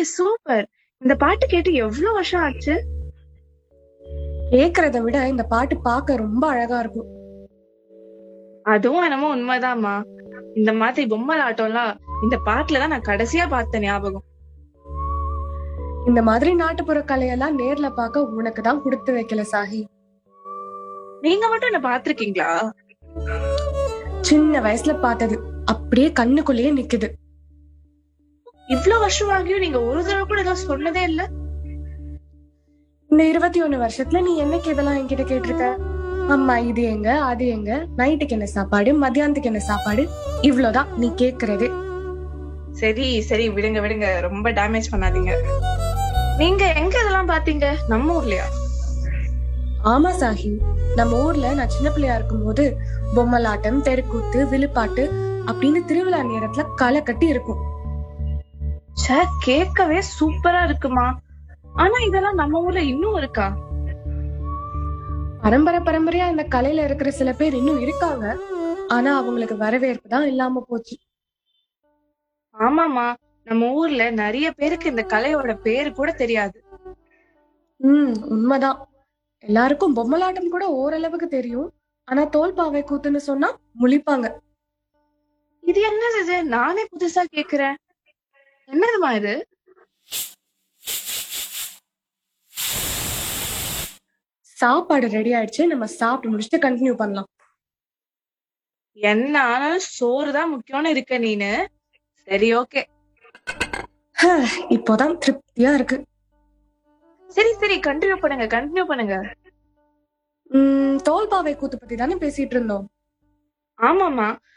super இந்த பாட்டு கேட்டு எவ்வளவு வருஷம் ஆச்சு கேக்குறத விட இந்த பாட்டு பார்க்க ரொம்ப அழகா இருக்கும் அதுவும் என்னமோ உண்மைதாம்மா இந்த மாதிரி பொம்மலாட்டம்லாம் இந்த பாட்டுல தான் நான் கடைசியா பார்த்த ஞாபகம் இந்த மாதிரி நாட்டுப்புற கலையெல்லாம் நேர்ல பார்க்க உனக்கு தான் கொடுத்து வைக்கல சாஹி நீங்க மட்டும் என்ன பாத்திருக்கீங்களா சின்ன வயசுல பார்த்தது அப்படியே கண்ணுக்குள்ளேயே நிக்குது இவ்வளவு வருஷம் ஆகியும் நீங்க ஒரு தடவை கூட ஏதாவது சொன்னதே இல்ல இந்த இருபத்தி ஒண்ணு வருஷத்துல நீ என்னைக்கு இதெல்லாம் என்கிட்ட கேட்டிருக்க அம்மா இது எங்க அது எங்க நைட்டுக்கு என்ன சாப்பாடு மத்தியானத்துக்கு என்ன சாப்பாடு இவ்வளவுதான் நீ கேக்குறது சரி சரி விடுங்க விடுங்க ரொம்ப டேமேஜ் பண்ணாதீங்க நீங்க எங்க இதெல்லாம் பாத்தீங்க நம்ம ஊர்லயா ஆமா சாஹி நம்ம ஊர்ல நான் சின்ன பிள்ளையா இருக்கும்போது பொம்மலாட்டம் தெருக்கூத்து விழுப்பாட்டு அப்படின்னு திருவிழா நேரத்துல களை கட்டி இருக்கும் ச்சே கேட்கவே சூப்பரா இருக்குமா ஆனா இதெல்லாம் நம்ம ஊர்ல இன்னும் இருக்கா பரம்பரை பரம்பரையா இந்த கலையில இருக்கிற சில பேர் இன்னும் இருக்காங்க ஆனா அவங்களுக்கு வரவேற்பு தான் இல்லாம போச்சு ஆமாமா நம்ம ஊர்ல நிறைய பேருக்கு இந்த கலையோட பேரு கூட தெரியாது ம் உண்மைதான் எல்லாருக்கும் பொம்மலாட்டம் கூட ஓரளவுக்கு தெரியும் ஆனா தோல்பாவை கூத்துன்னு சொன்னா முழிப்பாங்க இது என்னது இது நானே புதுசா கேக்குறேன் என்னதுமா இது சாப்பாடு ரெடி ஆயிடுச்சு நம்ம சாப்பிட்டு முடிச்சுட்டு கண்டினியூ பண்ணலாம் என்ன ஆனாலும் சோறு தான் முக்கியம்னு இருக்க நீனு சரி ஓகே இப்போதான் திருப்தியா இருக்கு சரி சரி கண்டினியூ பண்ணுங்க கண்டினியூ பண்ணுங்க உம் தோல்பாவை கூத்து பத்தி தானே பேசிட்டு இருந்தோம் ஆமாமா